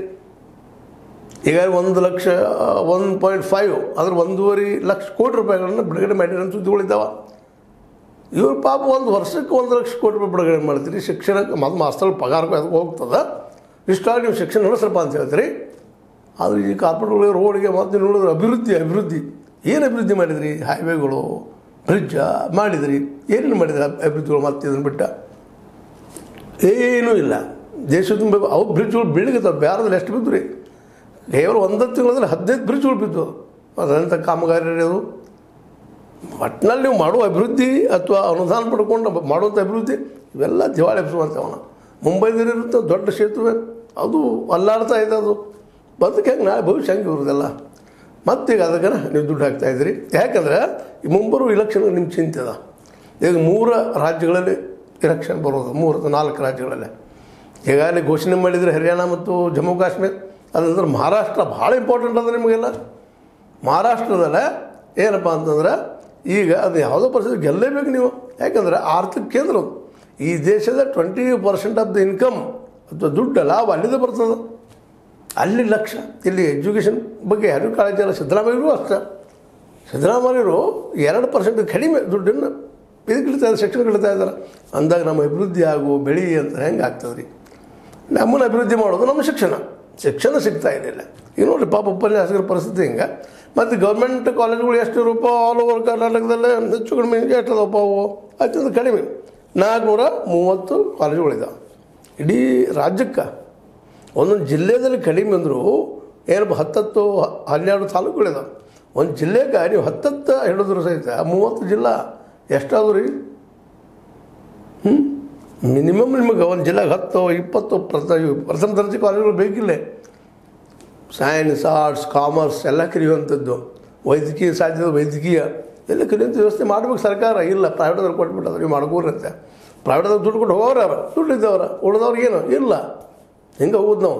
ಈಗ ಒಂದು ಲಕ್ಷ ಒನ್ ಪಾಯಿಂಟ್ ಫೈವ್ ಅಂದ್ರೆ ಒಂದೂವರೆ ಲಕ್ಷ ಕೋಟಿ ರೂಪಾಯಿಗಳನ್ನ ಬಿಡುಗಡೆ ಮಾಡಿರೋ ಸುದ್ದಿಗಳಿದ್ದಾವೆ ಇವ್ರ ಪಾಪ ಒಂದು ವರ್ಷಕ್ಕೆ ಒಂದು ಲಕ್ಷ ಕೋಟಿ ರೂಪಾಯಿ ಬಿಡುಗಡೆ ಮಾಡ್ತೀರಿ ಶಿಕ್ಷಣಕ್ಕೆ ಮತ್ತು ಮಾಸ್ತರ್ ಪಗಾರ ಅದಕ್ಕೆ ಹೋಗ್ತದೆ ಇಷ್ಟಾಗಿ ನೀವು ಶಿಕ್ಷಣ ನಡೆಸ್ರಪ್ಪ ಅಂತ ಹೇಳ್ತೀರಿ ಆದರೆ ಈ ಕಾರ್ಪೊರೇಟ್ಗಳಿಗೆ ರೋಡ್ಗೆ ಮತ್ತು ನೋಡಿದ್ರೆ ಅಭಿವೃದ್ಧಿ ಅಭಿವೃದ್ಧಿ ಏನು ಅಭಿವೃದ್ಧಿ ಮಾಡಿದ್ರಿ ಹೈವೇಗಳು ಬ್ರಿಡ್ಜ ಮಾಡಿದ್ರಿ ಏನೇನು ಮಾಡಿದ್ರಿ ಅಭಿವೃದ್ಧಿಗಳು ಮತ್ತೆ ಇದನ್ನು ಬಿಟ್ಟ ಏನೂ ಇಲ್ಲ ದೇಶ ತುಂಬ ಅವು ಬ್ರಿಡ್ಜ್ಗಳು ಬೀಳಿಗತ್ತವೆ ಬ್ಯಾರದಲ್ಲಿ ಎಷ್ಟು ಬಿದ್ದು ರೀ ಕೇವಲ ಒಂದು ತಿಂಗಳಲ್ಲಿ ಹದಿನೈದು ಬ್ರಿಡ್ಜ್ಗಳು ಬಿದ್ದು ಅದರಂಥ ಕಾಮಗಾರಿ ಅದು ಒಟ್ಟಿನಲ್ಲಿ ನೀವು ಮಾಡುವ ಅಭಿವೃದ್ಧಿ ಅಥವಾ ಅನುದಾನ ಪಡ್ಕೊಂಡು ಮಾಡುವಂಥ ಅಭಿವೃದ್ಧಿ ಇವೆಲ್ಲ ದಿವಾಳಿ ಎಬ್ಸುವಂಥವನ ಮುಂಬೈದಲ್ಲಿರುವಂಥ ದೊಡ್ಡ ಸೇತುವೆ ಅದು ಅಲ್ಲಾಡ್ತಾ ಇದೆ ಅದು ಬದುಕು ಹೆಂಗೆ ನಾಳೆ ಭವಿಷ್ಯ ಹೆಂಗೆ ಇರೋದೆಲ್ಲ ಮತ್ತೀಗ ಅದಕ್ಕೆ ನೀವು ದುಡ್ಡು ಹಾಕ್ತಾ ಇದ್ದೀರಿ ಯಾಕಂದ್ರೆ ಈ ಮುಂಬರುವ ಇಲೆಕ್ಷನ್ ನಿಮ್ಮ ಚಿಂತೆ ಅದ ಈಗ ಮೂರ ರಾಜ್ಯಗಳಲ್ಲಿ ಇಲೆಕ್ಷನ್ ಬರೋದು ಮೂರು ಅಥವಾ ನಾಲ್ಕು ರಾಜ್ಯಗಳಲ್ಲಿ ಈಗಾಗಲೇ ಘೋಷಣೆ ಮಾಡಿದರೆ ಹರಿಯಾಣ ಮತ್ತು ಜಮ್ಮು ಕಾಶ್ಮೀರ ಅದಂದ್ರೆ ಮಹಾರಾಷ್ಟ್ರ ಭಾಳ ಇಂಪಾರ್ಟೆಂಟ್ ಅದ ನಿಮಗೆಲ್ಲ ಮಹಾರಾಷ್ಟ್ರದಲ್ಲೇ ಏನಪ್ಪ ಅಂತಂದ್ರೆ ಈಗ ಅದು ಯಾವುದೋ ಪರಿಸ್ಥಿತಿ ಗೆಲ್ಲೇಬೇಕು ನೀವು ಯಾಕಂದರೆ ಆರ್ಥಿಕ ಕೇಂದ್ರ ಅದು. ಈ ದೇಶದ twenty percent of the income ಅಥವಾ ದುಡ್ಡು ಲಾಭ ಅಲ್ಲಿಂದ ಬರ್ತದೆ ಅಲ್ಲಿ ಲಕ್ಷ ಇಲ್ಲಿ ಎಜುಕೇಷನ್ ಬಗ್ಗೆ ಯಾರು ಕಾಳಜಿ ಇಲ್ಲ ಸಿದ್ದರಾಮಯ್ಯರು ಅಷ್ಟೇ ಸಿದ್ದರಾಮಯ್ಯರು ಎರಡು ಪರ್ಸೆಂಟ್ ಕಡಿಮೆ ದುಡ್ಡನ್ನು ಇದಕ್ಕೆ ಇಡ್ತಾ ಇದ್ದಾರೆ ಶಿಕ್ಷಣ ಇಡ್ತಾ ಇದ್ದಾರೆ ಅಂದಾಗ ನಮ್ಮ ಅಭಿವೃದ್ಧಿ ಆಗು ಬೆಳಿ ಅಂತ ಹೆಂಗೆ ಆಗ್ತದೆ ರೀ ನಮ್ಮನ್ನು ಅಭಿವೃದ್ಧಿ ಮಾಡೋದು ನಮ್ಮ ಶಿಕ್ಷಣ ಶಿಕ್ಷಣ ಸಿಗ್ತಾ ಇರಲಿಲ್ಲ ಈಗ ನೋಡಿರಿ ಪಾಪ ಉಪನ್ಯಾಸಕರ ಪರಿಸ್ಥಿತಿ ಹಿಂಗೆ ಮತ್ತು ಗೌರ್ಮೆಂಟ್ ಕಾಲೇಜುಗಳು ಎಷ್ಟು ರೂಪಾಯಿ ಆಲ್ ಓವರ್ ಕರ್ನಾಟಕದಲ್ಲೇ ಹೆಚ್ಚು ಕಡಿಮೆ ಎಷ್ಟದಪ್ಪ ಅವು ಅತ್ಯಂತ ಕಡಿಮೆ ನಾಲ್ಕುನೂರ ಮೂವತ್ತು ಕಾಲೇಜುಗಳಿದ್ದಾವೆ ಇಡೀ ರಾಜ್ಯಕ್ಕೆ ಒಂದೊಂದು ಜಿಲ್ಲೆಯಲ್ಲಿ ಕಡಿಮೆ ಅಂದರೂ ಏನಪ್ಪ ಹತ್ತತ್ತು ಹನ್ನೆರಡು ತಾಲೂಕುಗಳಿದಾವೆ ಒಂದು ಜಿಲ್ಲೆಗೆ ನೀವು ಹತ್ತತ್ತು ಹಿಡಿದ್ರು ಸಹಿತ ಮೂವತ್ತು ಜಿಲ್ಲಾ ಎಷ್ಟಾದ್ರು ರೀ ಹ್ಞೂ ಮಿನಿಮಮ್ ನಿಮಗೆ ಒಂದು ಜಿಲ್ಲೆಗೆ ಹತ್ತು ಇಪ್ಪತ್ತು ಪ್ರಥ ಪ್ರಥಮ ದರ್ಜೆ ಕಾಲೇಜುಗಳು ಬೇಕಿಲ್ಲ ಸೈನ್ಸ್ ಆರ್ಟ್ಸ್ ಕಾಮರ್ಸ್ ಎಲ್ಲ ಕಲಿಯುವಂಥದ್ದು ವೈದ್ಯಕೀಯ ಸಾಧ್ಯತೆ ವೈದ್ಯಕೀಯ ಎಲ್ಲ ಕಲಿಯುವಂಥ ವ್ಯವಸ್ಥೆ ಮಾಡ್ಬೇಕು ಸರ್ಕಾರ ಇಲ್ಲ ಪ್ರೈವೇಟಲ್ಲಿ ಕೊಟ್ಬಿಟ್ಟದ ನೀವು ಮಾಡ್ಕೋರಂತೆ ಪ್ರೈವೇಟದಾಗ ದುಡ್ಡು ಕೊಟ್ಟು ಹೋಗೋರು ಅವ್ರು ದುಡ್ಡು ಇದ್ದವ್ರ ಉಳಿದವ್ರಿಗೆ ಏನು ಇಲ್ಲ ಹಿಂಗೆ ಹೋಗೋದು ನಾವು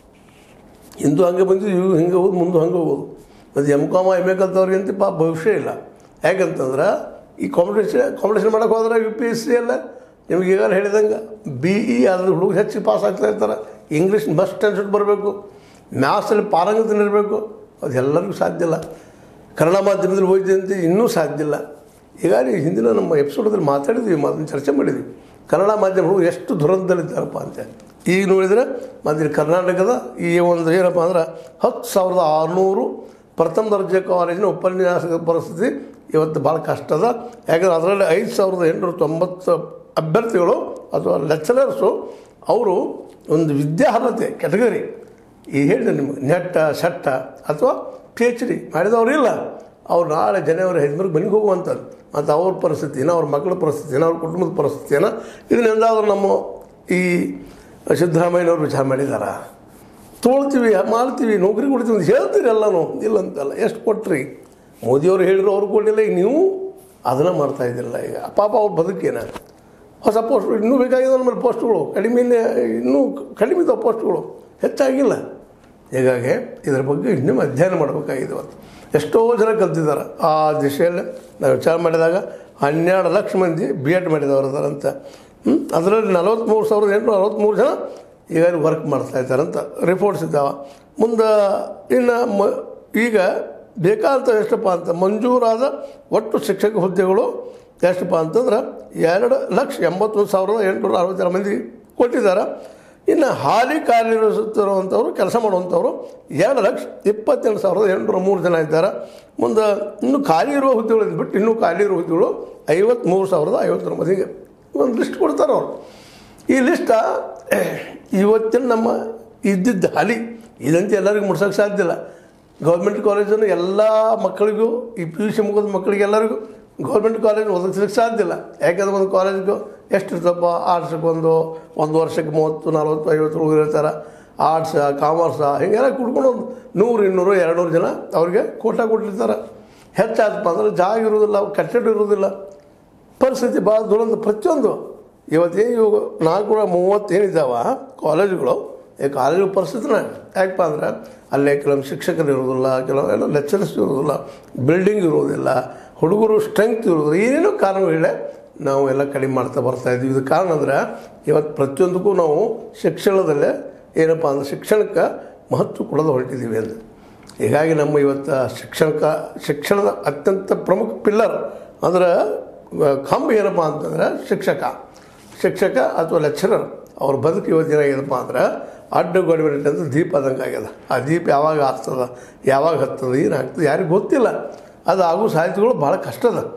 ಹಿಂದೂ ಹಂಗೆ ಬಂದಿದ್ದು ಇವು ಹಿಂಗೆ ಹೋಗೋದು ಮುಂದೆ ಹಂಗೆ ಹೋಗೋದು ಮತ್ತು ಎಮ್ ಕಾಮ ಎಮ್ ಎ ಕಲ್ತವ್ರಿಗೆ ಅಂತ ಪಾಪ ಭವಿಷ್ಯ ಇಲ್ಲ ಯಾಕಂತಂದ್ರೆ ಈ ಕಾಂಪಿಟೇಷನ್ ಕಾಂಪಿಟೇಷನ್ ಮಾಡೋಕೆ ಹೋದ್ರೆ ಯು ಪಿ ಎಸ್ ಸಿ ಎಲ್ಲ ನಿಮ್ಗೆ ಈಗ ಹೇಳಿದಂಗೆ ಬಿ ಇ ಅದ್ರ ಹುಡುಗ ಹೆಚ್ಚಿಗೆ ಪಾಸ್ ಆಗ್ತಾ ಇರ್ತಾರೆ ಇಂಗ್ಲೀಷ್ ಮಸ್ಟ್ ಅನ್ಸೆಟ್ ಬರಬೇಕು ಮ್ಯಾಥ್ಸಲ್ಲಿ ಪಾರಂಗತನ ಇರಬೇಕು ಅದು ಎಲ್ಲರಿಗೂ ಸಾಧ್ಯ ಇಲ್ಲ ಕನ್ನಡ ಮಾಧ್ಯಮದಲ್ಲಿ ಓದಿದೆ ಅಂತ ಇನ್ನೂ ಸಾಧ್ಯ ಇಲ್ಲ ಈಗಾಗಲೇ ಹಿಂದಿನ ನಮ್ಮ ಎಪಿಸೋಡಲ್ಲಿ ಮಾತಾಡಿದ್ವಿ ಮಾತನ್ನು ಚರ್ಚೆ ಮಾಡಿದ್ವಿ ಕನ್ನಡ ಮಾಧ್ಯಮಗಳು ಎಷ್ಟು ದುರಂತದಲ್ಲಿದ್ದಾರಪ್ಪ ಅಂತ ಈಗ ನೋಡಿದರೆ ಮತ್ತು ಕರ್ನಾಟಕದ ಈ ಒಂದು ಏನಪ್ಪ ಅಂದ್ರೆ ಹತ್ತು ಸಾವಿರದ ಆರುನೂರು ಪ್ರಥಮ ದರ್ಜೆ ಕಾಲೇಜಿನ ಉಪನ್ಯಾಸಕ ಪರಿಸ್ಥಿತಿ ಇವತ್ತು ಭಾಳ ಕಷ್ಟ ಅದ ಯಾಕಂದ್ರೆ ಅದರಲ್ಲಿ ಐದು ಸಾವಿರದ ಎಂಟುನೂರ ತೊಂಬತ್ತು ಅಭ್ಯರ್ಥಿಗಳು ಅಥವಾ ಲೆಕ್ಚರರ್ಸು ಅವರು ಒಂದು ವಿದ್ಯಾರ್ಹತೆ ಕೆಟಗರಿ ಈ ಹೇಳಿದೆ ನಿಮಗೆ ನೆಟ್ಟ ಸೆಟ್ಟ ಅಥವಾ ಪಿ ಎಚ್ ಡಿ ಮಾಡಿದವರು ಇಲ್ಲ ಅವ್ರು ನಾಳೆ ಜನವರಿ ಹದಿಮೂರಕ್ಕೆ ಮನೆಗೆ ಹೋಗುವಂಥದ್ದು ಮತ್ತು ಅವ್ರ ಪರಿಸ್ಥಿತಿನ ಅವ್ರ ಮಕ್ಕಳ ಪರಿಸ್ಥಿತಿನ ಅವ್ರ ಕುಟುಂಬದ ಪರಿಸ್ಥಿತಿನ ಇದನ್ನೆಂದಾದರೂ ನಮ್ಮ ಈ ಸಿದ್ದರಾಮಯ್ಯನವ್ರು ವಿಚಾರ ಮಾಡಿದಾರ ತೊಳ್ತೀವಿ ಮಾಡ್ತೀವಿ ನೌಕರಿ ಕೊಡ್ತೀವಿ ಅಂತ ಹೇಳ್ತೀರಿ ಎಲ್ಲನೂ ಇಲ್ಲ ಅಂತಲ್ಲ ಎಷ್ಟು ಕೊಟ್ರಿ ಮೋದಿಯವರು ಹೇಳಿದ್ರು ಅವ್ರು ಕೊಡಲಿಲ್ಲ ಈಗ ನೀವು ಅದನ್ನು ಮಾಡ್ತಾ ಇದ್ದಿಲ್ಲ ಈಗ ಪಾಪ ಅವ್ರ ಬದುಕೇನ ಹೊಸ ಪೋಸ್ಟ್ ಇನ್ನೂ ಬೇಕಾಗಿದೆ ನಮ್ಮಲ್ಲಿ ಪೋಸ್ಟ್ಗಳು ಕಡಿಮೆ ಇನ್ನೂ ಕಡಿಮೆ ಇದ್ದಾವೆ ಪೋಸ್ಟ್ಗಳು ಹೆಚ್ಚಾಗಿಲ್ಲ ಹೀಗಾಗಿ ಇದ್ರ ಬಗ್ಗೆ ಇನ್ನೂ ಅಧ್ಯಯನ ಮಾಡಬೇಕಾಗಿದೆ ಇವತ್ತು ಎಷ್ಟೋ ಜನ ಕಲ್ತಿದ್ದಾರೆ ಆ ದಿಶೆಯಲ್ಲಿ ನಾವು ವಿಚಾರ ಮಾಡಿದಾಗ ಹನ್ನೆರಡು ಲಕ್ಷ ಮಂದಿ ಬಿ ಎಡ್ ಮಾಡಿದವರು ಅದಾರಂತ ಹ್ಮ್? ಅದರಲ್ಲಿ ನಲವತ್ತ್ಮೂರು ಸಾವಿರದ ಎಂಟುನೂರ ಅರವತ್ತ್ಮೂರು ಜನ ಈಗ ವರ್ಕ್ ಮಾಡ್ತಾ ಇದ್ದಾರಂತ ರಿಪೋರ್ಟ್ಸ್ ಇದ್ದಾವೆ ಮುಂದೆ ಇನ್ನು ಮ ಈಗ ಬೇಕಾದಂಥ ಎಷ್ಟಪ್ಪ ಅಂತ ಮಂಜೂರಾದ ಒಟ್ಟು ಶಿಕ್ಷಕ ಹುದ್ದೆಗಳು ಎಷ್ಟಪ್ಪ ಅಂತಂದ್ರೆ ಎರಡು ಲಕ್ಷ ಎಂಬತ್ತೊಂದು ಸಾವಿರದ ಎಂಟುನೂರ ಅರವತ್ತೆರಡು ಮಂದಿ ಕೊಟ್ಟಿದ್ದಾರೆ ಇನ್ನು ಹಾಲಿ ಕಾರ್ಯನಿರ್ವಹಿಸುತ್ತಿರುವಂಥವ್ರು ಕೆಲಸ ಮಾಡುವಂಥವ್ರು ಎರಡು ಲಕ್ಷ ಇಪ್ಪತ್ತೆಂಟು ಸಾವಿರದ ಎಂಟುನೂರ ಮೂರು ಜನ ಇದ್ದಾರೆ ಮುಂದೆ ಇನ್ನು ಖಾಲಿ ಇರುವ ಹುದ್ದೆಗಳು ಬಿಟ್ಟು ಇನ್ನೂ ಖಾಲಿ ಇರುವ ಹುದ್ದೆಗಳು ಐವತ್ತ್ಮೂರು ಸಾವಿರದ ಐವತ್ತೊಂಬತ್ತಿಗೆ ಒಂದು ಲಿಸ್ಟ್ ಕೊಡ್ತಾರೆ ಅವರು ಈ ಲಿಸ್ಟ ಇವತ್ತಿನ ನಮ್ಮ ಇದ್ದಿದ್ದ ಹಾಲಿ ಇದಂತೆ ಎಲ್ಲರಿಗೂ ಮುಡ್ಸೋಕ್ಕೆ ಸಾಧ್ಯ ಇಲ್ಲ ಗೌರ್ಮೆಂಟ್ ಕಾಲೇಜನ್ನು ಎಲ್ಲ ಮಕ್ಕಳಿಗೂ ಈ ಪಿ ಯು ಸಿ ಮುಗಿದ ಮಕ್ಕಳಿಗೆ ಎಲ್ಲರಿಗೂ ಗೌರ್ಮೆಂಟ್ ಕಾಲೇಜ್ ಒದಗಿಸ್ಲಿಕ್ಕೆ ಸಾಧ್ಯ ಇಲ್ಲ ಯಾಕಂದ್ರೆ ಒಂದು ಕಾಲೇಜ್ಗೂ ಎಷ್ಟು ಇರ್ತಪ್ಪ ಆರ್ಟ್ಸ್ಗೆ ಒಂದು ಒಂದು ವರ್ಷಕ್ಕೆ ಮೂವತ್ತು ನಲ್ವತ್ತು ಐವತ್ತು ಹುಡುಗರು ಇರ್ತಾರೆ ಆರ್ಟ್ಸ ಕಾಮರ್ಸ ಹಿಂಗೆಲ್ಲ ಕುಡ್ಕೊಂಡು ಒಂದು ನೂರು ಇನ್ನೂರು ಎರಡು ನೂರು ಜನ ಅವ್ರಿಗೆ ಕೋಟ ಕೊಟ್ಟಿರ್ತಾರೆ ಹೆಚ್ಚಾದಪ್ಪ ಅಂದ್ರೆ ಜಾಗ ಇರೋದಿಲ್ಲ ಕಟ್ಟಡ ಇರೋದಿಲ್ಲ ಪರಿಸ್ಥಿತಿ ಭಾಳ ದುರಂತ ಪ್ರತಿಯೊಂದು ಇವತ್ತೇನು ಇವಾಗ ನಾಲ್ಕುನೂರ ಮೂವತ್ತು ಏನಿದ್ದಾವ ಕಾಲೇಜುಗಳು ಈ ಕಾಲೇಜು ಪರಿಸ್ಥಿತಿನ ಯಾಕಪ್ಪ ಅಂದ್ರೆ ಅಲ್ಲೇ ಕೆಲವೊಂದು ಶಿಕ್ಷಕರು ಇರೋದಿಲ್ಲ ಕೆಲವೊಂದು ಲೆಕ್ಚರರ್ಸ್ ಇರೋದಿಲ್ಲ ಬಿಲ್ಡಿಂಗ್ ಇರೋದಿಲ್ಲ ಹುಡುಗರು ಸ್ಟ್ರೆಂತ್ ಇರೋದಿಲ್ಲ ಏನೇನೋ ಕಾರಣಗಳೇ ನಾವು ಎಲ್ಲ ಕಡಿಮೆ ಮಾಡ್ತಾ ಬರ್ತಾ ಇದ್ದೀವಿ ಇದು ಕಾರಣ ಅಂದ್ರೆ ಇವತ್ತು ಪ್ರತಿಯೊಂದಕ್ಕೂ ನಾವು ಶಿಕ್ಷಣದಲ್ಲೇ ಏನಪ್ಪ ಅಂದ್ರೆ ಶಿಕ್ಷಣಕ್ಕೆ ಮಹತ್ವ ಕೊಡೋದು ಹೊರಟಿದ್ದೀವಿ ಅಂತ ಹೀಗಾಗಿ ನಮ್ಮ ಇವತ್ತು ಶಿಕ್ಷಣಕ್ಕೆ ಶಿಕ್ಷಣದ ಅತ್ಯಂತ ಪ್ರಮುಖ ಪಿಲ್ಲರ್ ಅಂದ್ರೆ ಆ, ಕಂಬ ಏನಪ್ಪ ಅಂತಂದ್ರೆ ಶಿಕ್ಷಕ ಶಿಕ್ಷಕ ಅಥವಾ ಲೆಕ್ಚರರ್ ಅವ್ರ ಬದುಕು ಇವತ್ತು ಏನಾಗ್ಯದಪ್ಪ ಅಂದ್ರೆ ಅಡ್ಡಗೊಡಬೇಡ ಅಂತ ದೀಪ ಆದಂಗೆ ಆಗ್ಯದ ಆ ದೀಪ ಯಾವಾಗ ಆಗ್ತದ ಯಾವಾಗ ಹತ್ತದ ಏನಾಗ್ತದೆ ಯಾರಿಗೂ ಗೊತ್ತಿಲ್ಲ ಅದು ಆಗೋ ಸಾಧ್ಯತೆಗಳು ಭಾಳ ಕಷ್ಟ ಅದ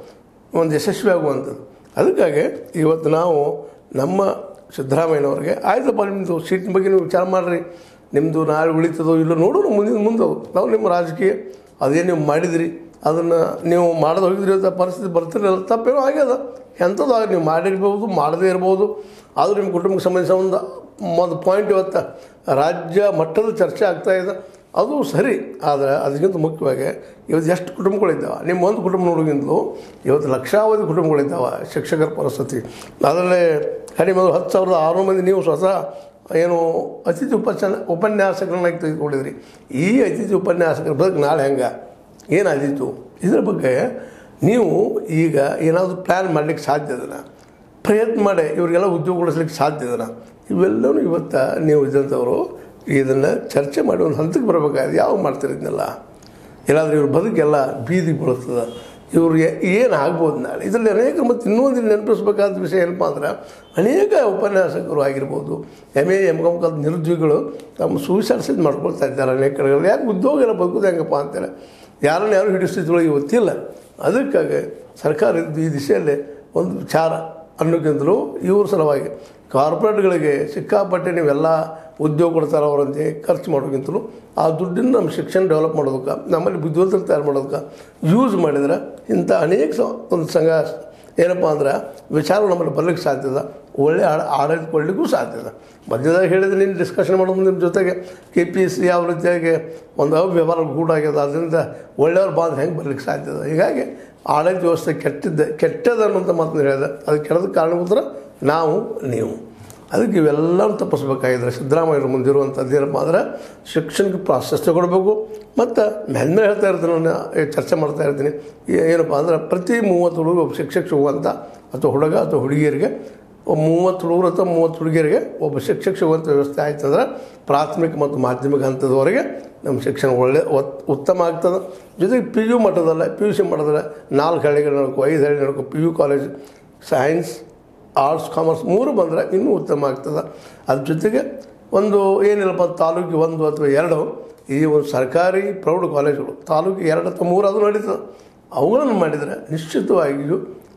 ಒಂದು ಯಶಸ್ವಿ ಆಗುವಂಥದ್ದು ಅದಕ್ಕಾಗಿ ಇವತ್ತು ನಾವು ನಮ್ಮ ಸಿದ್ದರಾಮಯ್ಯನವ್ರಿಗೆ ಆಯ್ತಪ್ಪ ನಿಮ್ಮದು ಸೀಟಿನ ಬಗ್ಗೆ ನೀವು ವಿಚಾರ ಮಾಡಿರಿ ನಿಮ್ಮದು ನಾಳೆ ಉಳಿತದೋ ಇಲ್ಲೋ ನೋಡೋಣ ಮುಂದಿನ ಮುಂದೆ ನಾವು ನಿಮ್ಮ ರಾಜಕೀಯ ಅದೇನು ನೀವು ಮಾಡಿದಿರಿ ಅದನ್ನು ನೀವು ಮಾಡದೆ ಹೋಗಿದ್ರಿ ಅಂತ ಪರಿಸ್ಥಿತಿ ಬರ್ತಿರಲಿಲ್ಲ ತಪ್ಪೇನೋ ಆಗ್ಯದ ಎಂಥದ್ದು ಆಗ ನೀವು ಮಾಡಿರ್ಬೋದು ಮಾಡದೇ ಇರ್ಬೋದು ಆದರೂ ನಿಮ್ಮ ಕುಟುಂಬಕ್ಕೆ ಸಂಬಂಧಿಸಿದ ಒಂದು ಒಂದು ಪಾಯಿಂಟ್ ಇವತ್ತು ರಾಜ್ಯ ಮಟ್ಟದ ಚರ್ಚೆ ಆಗ್ತಾ ಇದೆ ಅದು ಸರಿ ಆದರೆ ಅದಕ್ಕಿಂತ ಮುಖ್ಯವಾಗಿ ಇವತ್ತು ಎಷ್ಟು ಕುಟುಂಬಗಳಿದ್ದಾವೆ ನಿಮ್ಮ ಒಂದು ಕುಟುಂಬ ನೋಡೋಗಿಂತಲೂ ಇವತ್ತು ಲಕ್ಷಾವಧಿ ಕುಟುಂಬಗಳಿದ್ದಾವೆ ಶಿಕ್ಷಕರ ಪರಿಸ್ಥಿತಿ ಅದರಲ್ಲೇ ಕಡಿಮೆ ಒಂದು ಹತ್ತು ಸಾವಿರದ ಆರುನೂರು ಮಂದಿ ನೀವು ಸ್ವತಃ ಏನು ಅತಿಥಿ ಉಪಚನ ಉಪನ್ಯಾಸಕರನ್ನಾಗಿ ತೆಗೆದುಕೊಂಡಿದ್ರಿ ಈ ಅತಿಥಿ ಉಪನ್ಯಾಸಕರ ಬದುಕು ನಾಳೆ ಹೆಂಗೆ ಏನಾದೀತು ಇದ್ರ ಬಗ್ಗೆ ನೀವು ಈಗ ಏನಾದರೂ ಪ್ಲ್ಯಾನ್ ಮಾಡಲಿಕ್ಕೆ ಸಾಧ್ಯ ಇದನ್ನ ಪ್ರಯತ್ನ ಮಾಡಿ ಇವರಿಗೆಲ್ಲ ಉದ್ಯೋಗ ಕೊಡಿಸ್ಲಿಕ್ಕೆ ಸಾಧ್ಯ ಇದನ್ನ ಇವೆಲ್ಲವೂ ಇವತ್ತು ನೀವು ಇದ್ದಂಥವರು ಇದನ್ನು ಚರ್ಚೆ ಮಾಡಿ ಒಂದು ಹಂತಕ್ಕೆ ಬರಬೇಕಾದ್ರೆ ಯಾವ ಮಾಡ್ತೀರಿ ಇದನ್ನೆಲ್ಲ ಇಲ್ಲಾಂದ್ರೆ ಇವ್ರ ಬದುಕೆಲ್ಲ ಬೀದಿ ಬೀಳ್ತದೆ ಇವ್ರು ಏನು ಆಗ್ಬೋದು ನಾಳೆ ಇದರಲ್ಲಿ ಅನೇಕ ಮತ್ತು ಇನ್ನೊಂದು ನೆನಪಿಸ್ಬೇಕಾದ ವಿಷಯ ಏನಪ್ಪ ಅಂದ್ರೆ ಅನೇಕ ಉಪನ್ಯಾಸಕರು ಆಗಿರ್ಬೋದು ಎಮ್ ಎ ಎಮ್ ಕಾಮ್ ಕಲ್ತ ನಿರುದ್ಯೋಗಿಗಳು ತಮ್ಮ ಸೂಸೈಡ್ ಮಾಡ್ಕೊಳ್ತಾ ಇದ್ದಾರೆ ಅನೇಕ ಕಡೆಗಳಲ್ಲಿ ಯಾಕೆ ಉದ್ಯೋಗ ಎಲ್ಲ ಬದುಕೋದು ಹೆಂಗಪ್ಪ ಅಂತೇಳಿ ಯಾರನ್ನ ಯಾರು ಹಿಡಿಸ್ತಿದ್ರು ಇವತ್ತಿಲ್ಲ ಅದಕ್ಕಾಗಿ ಸರ್ಕಾರ ಇದ್ದು ಈ ದಿಶೆಯಲ್ಲಿ ಒಂದು ವಿಚಾರ ಅನ್ನೋಕ್ಕಿಂತಲೂ ಇವ್ರ ಸಲುವಾಗಿ ಕಾರ್ಪೊರೇಟ್ಗಳಿಗೆ ಸಿಕ್ಕಾಪಟ್ಟೆ ನೀವೆಲ್ಲ ಉದ್ಯೋಗ ಕೊಡ್ತಾರೆ ಅವರಂತೆ ಖರ್ಚು ಮಾಡೋಕ್ಕಿಂತಲೂ ಆ ದುಡ್ಡನ್ನು ನಮ್ಮ ಶಿಕ್ಷಣ ಡೆವಲಪ್ ಮಾಡೋದಕ್ಕೆ ನಮ್ಮಲ್ಲಿ ಬುದ್ಧಿವಂತರು ತಯಾರು ಮಾಡೋದಕ್ಕೆ ಯೂಸ್ ಮಾಡಿದ್ರೆ ಇಂಥ ಅನೇಕ ಸ ಒಂದು ಸಂಘ ಏನಪ್ಪ ಅಂದ್ರೆ ವಿಚಾರ ನಮ್ಮಲ್ಲಿ ಬರ್ಲಿಕ್ಕೆ ಸಾಧ್ಯ ಇದೆ ಒಳ್ಳೆ ಆಡ ಆಡಳಿತ ಕೊಡಲಿಕ್ಕೂ ಸಾಧ್ಯ ಇದೆ ಮಧ್ಯದಾಗ ಹೇಳಿದ್ರೆ ನೀನು ಡಿಸ್ಕಷನ್ ಮಾಡೋದು ನಿಮ್ಮ ಜೊತೆಗೆ ಕೆ ಪಿ ಎಸ್ ಸಿ ಯಾವ ರೀತಿಯಾಗಿ ಒಂದು ಅವ್ಯವಹಾರ ಗೂಡಾಗ್ಯದ ಅದರಿಂದ ಒಳ್ಳೆಯವ್ರು ಬಾಂದ್ರೆ ಹೆಂಗೆ ಬರ್ಲಿಕ್ಕೆ ಸಾಧ್ಯ ಇದೆ ಹೀಗಾಗಿ ಆಡಳಿತ ವ್ಯವಸ್ಥೆ ಕೆಟ್ಟಿದ್ದೆ ಕೆಟ್ಟದ ಅನ್ನೋಂಥ ಮಾತನ್ನು ಹೇಳಿದೆ ಅದು ಕೆಡದ ಕಾರಣಕ್ಕೋಸ್ಕರ ನಾವು ನೀವು ಅದಕ್ಕೆ ಇವೆಲ್ಲವೂ ತಪ್ಪಿಸ್ಬೇಕಾಗಿದ್ರೆ ಸಿದ್ದರಾಮಯ್ಯರು ಮುಂದಿರುವಂಥದ್ದು ಏನಪ್ಪ ಅಂದ್ರೆ ಶಿಕ್ಷಣಕ್ಕೆ ಪ್ರಾಶಸ್ತ್ಯ ಕೊಡಬೇಕು ಮತ್ತು ಮೆಲ್ಮೆ ಹೇಳ್ತಾ ಇರ್ತೀನಿ ನಾನು ಈ ಚರ್ಚೆ ಮಾಡ್ತಾ ಇರ್ತೀನಿ ಏ- ಏನಪ್ಪ ಅಂದ್ರೆ ಪ್ರತಿ ಮೂವತ್ತು ಹುಡುಗ ಒಬ್ಬ ಶಿಕ್ಷಕ ಸಿಗುವಂಥ ಅಥವಾ ಹುಡುಗ ಅಥವಾ ಹುಡುಗಿಯರಿಗೆ ಒಬ್ಬ ಮೂವತ್ತು ಹುಡುಗರು ಅಥವಾ ಮೂವತ್ತು ಹುಡುಗಿಯರಿಗೆ ಒಬ್ಬ ಶಿಕ್ಷಕ ಸಿಗುವಂಥ ವ್ಯವಸ್ಥೆ ಆಯ್ತಂದ್ರೆ ಪ್ರಾಥಮಿಕ ಮತ್ತು ಮಾಧ್ಯಮಿಕ ಹಂತದವರೆಗೆ ನಮ್ಮ ಶಿಕ್ಷಣ ಒಳ್ಳೆ ಒತ್ ಉತ್ತಮ ಆಗ್ತದೆ ಜೊತೆಗೆ ಪಿ ಯು ಮಟ್ಟದಲ್ಲ ಪಿ ಯು ಸಿ ಮಟ್ಟದಲ್ಲ ನಾಲ್ಕು ಹಳ್ಳಿಗಳು ನಡ್ಕೊ ಐದು ಹಳ್ಳಿ ನಡ್ಕೊ P U college science arts commerce ಮೂರು ಬಂದರೆ ಇನ್ನೂ ಉತ್ತಮ ಆಗ್ತದೆ ಅದ್ರ ಜೊತೆಗೆ ಒಂದು ಏನಿಲ್ಲಪ್ಪ ತಾಲೂಕಿಗೆ ಒಂದು ಅಥವಾ ಎರಡು ಈ ಒಂದು ಸರ್ಕಾರಿ ಪ್ರೌಢ ಕಾಲೇಜುಗಳು ತಾಲೂಕಿಗೆ ಎರಡು ಅಥವಾ ಮೂರು ಅದು ನಡೀತದೆ ಅವುಗಳನ್ನು ಮಾಡಿದರೆ ನಿಶ್ಚಿತವಾಗಿಯೂ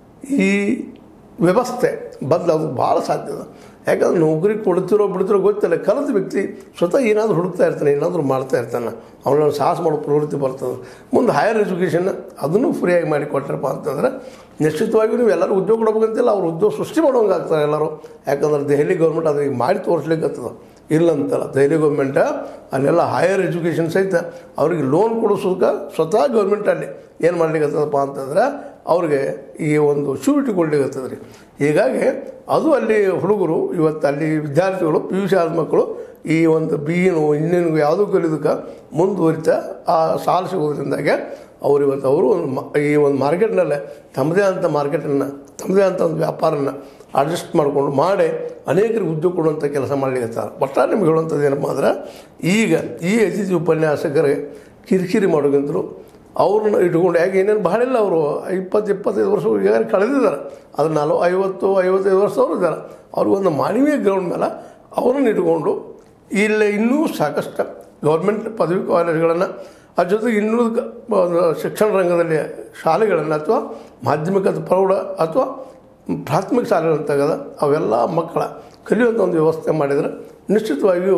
ಈ ವ್ಯವಸ್ಥೆ ಬದಲಾಗೋದು ಭಾಳ ಸಾಧ್ಯ ಇದೆ ಯಾಕಂದ್ರೆ ನೌಕರಿ ಕೊಡ್ತಿರೋ ಬಿಡ್ತಿರೋ ಗೊತ್ತಿಲ್ಲ ಕಲಿತ ವ್ಯಕ್ತಿ ಸ್ವತಃ ಏನಾದರೂ ಹುಡುಕ್ತಾ ಇರ್ತಾನೆ ಏನಾದರೂ ಮಾಡ್ತಾ ಇರ್ತಾನೆ ಅವನ ಸಾಹಸ ಮಾಡೋ ಪ್ರವೃತ್ತಿ ಬರ್ತದೆ ಮುಂದೆ ಹೈಯರ್ ಎಜುಕೇಷನ್ ಅದನ್ನು ಫ್ರೀಯಾಗಿ ಮಾಡಿ ಕೊಟ್ಟರಪ್ಪ ಅಂತಂದ್ರೆ ನಿಶ್ಚಿತವಾಗಿಯೂ ನೀವು ಎಲ್ಲರೂ ಉದ್ಯೋಗ ಕೊಡ್ಬೇಕಂತಿಲ್ಲ ಅವ್ರು ಉದ್ಯೋಗ ಸೃಷ್ಟಿ ಮಾಡೋಂಗೆ ಆಗ್ತಾರೆ ಎಲ್ಲರೂ ಯಾಕಂದ್ರೆ ದೆಹಲಿ ಗೌರ್ಮೆಂಟ್ ಅದಕ್ಕೆ ಮಾಡಿ ತೋರಿಸ್ಲಿಕ್ಕೆ ಇಲ್ಲಂತಲ್ಲ ದೆಹಲಿ ಗೌರ್ಮೆಂಟ್ ಅಲ್ಲೆಲ್ಲ ಹೈಯರ್ ಎಜುಕೇಷನ್ ಸಹಿತ ಅವ್ರಿಗೆ ಲೋನ್ ಕೊಡಿಸೋಕೆ ಸ್ವತಃ ಗೌರ್ಮೆಂಟ್ ಅಲ್ಲಿ ಏನು ಮಾಡ್ಲಿಕ್ಕತ್ತದಪ್ಪ ಅಂತಂದ್ರೆ ಅವ್ರಿಗೆ ಈ ಒಂದು ಶೂರಿಟಿ ಕೊಡ್ಲಿಕ್ಕತ್ತದ ರೀ ಹೀಗಾಗಿ ಅದು ಅಲ್ಲಿ ಹುಡುಗರು ಇವತ್ತು ಅಲ್ಲಿ ವಿದ್ಯಾರ್ಥಿಗಳು ಪಿ ಯು ಸಿ ಆದ ಮಕ್ಕಳು ಈ ಒಂದು ಬಿ ಎನು ಇನ್ನೇನು ಯಾವುದೂ ಕಲಿಯೋದಕ್ಕೆ ಮುಂದುವರಿತಾ ಆ ಸಾಲ ಸಿಗೋದ್ರಿಂದಾಗೆ ಅವ್ರು ಇವತ್ತು ಅವರು ಒಂದು ಮ- ಈ ಒಂದು ಮಾರ್ಕೆಟ್ನಲ್ಲೇ ತಮ್ಮದೇ ಅಂತ ಮಾರ್ಕೆಟನ್ನು ತಮ್ಮದೇ ಅಂತ ಒಂದು ವ್ಯಾಪಾರನ ಅಡ್ಜಸ್ಟ್ ಮಾಡಿಕೊಂಡು ಮಾಡಿ ಅನೇಕರಿಗೆ ಉದ್ಯೋಗ ಕೊಡುವಂಥ ಕೆಲಸ ಮಾಡ್ಲಿಕ್ಕೆ ಒಟ್ಟಾರೆ ನಿಮ್ಗೆ ಹೇಳುವಂಥದ್ದು ಏನಪ್ಪ ಅಂದ್ರೆ ಈಗ ಈ ಅತಿಥಿ ಉಪನ್ಯಾಸಕರಿಗೆ ಕಿರಿಕಿರಿ ಮಾಡೋಕ್ಕಿಂತಲೂ ಅವ್ರನ್ನ ಇಟ್ಕೊಂಡು ಯಾಕೆ ಏನೇನು ಭಾಳ ಇಲ್ಲ ಅವರು ಇಪ್ಪತ್ತು ಇಪ್ಪತ್ತೈದು ವರ್ಷ ಈಗಾಗಲೇ ಕಳೆದಿದ್ದಾರೆ ಅದು ನಲ್ವ ಐವತ್ತು ಐವತ್ತೈದು ವರ್ಷ ಅವರು ಇದ್ದಾರೆ ಅವ್ರಿಗೊಂದು ಮಾನವೀಯ ಗ್ರೌಂಡ್ ಮೇಲೆ ಅವರನ್ನು ಇಟ್ಕೊಂಡು ಇಲ್ಲಿ ಇನ್ನೂ ಸಾಕಷ್ಟು ಗೌರ್ಮೆಂಟ್ ಪದವಿ ಕಾಲೇಜುಗಳನ್ನು ಅದ್ರ ಜೊತೆಗೆ ಇನ್ನೂ ಕ- ಒಂದು ಶಿಕ್ಷಣ ರಂಗದಲ್ಲಿ ಶಾಲೆಗಳನ್ನು ಅಥವಾ ಮಾಧ್ಯಮಿಕ ಅಥವಾ ಪ್ರೌಢ ಅಥವಾ ಪ್ರಾಥಮಿಕ ಶಾಲೆಗಳನ್ನು ತೆಗೆದ ಅವೆಲ್ಲ ಮಕ್ಕಳ ಕಲಿಯುವಂಥ ಒಂದು ವ್ಯವಸ್ಥೆ ಮಾಡಿದರೆ ನಿಶ್ಚಿತವಾಗಿಯೂ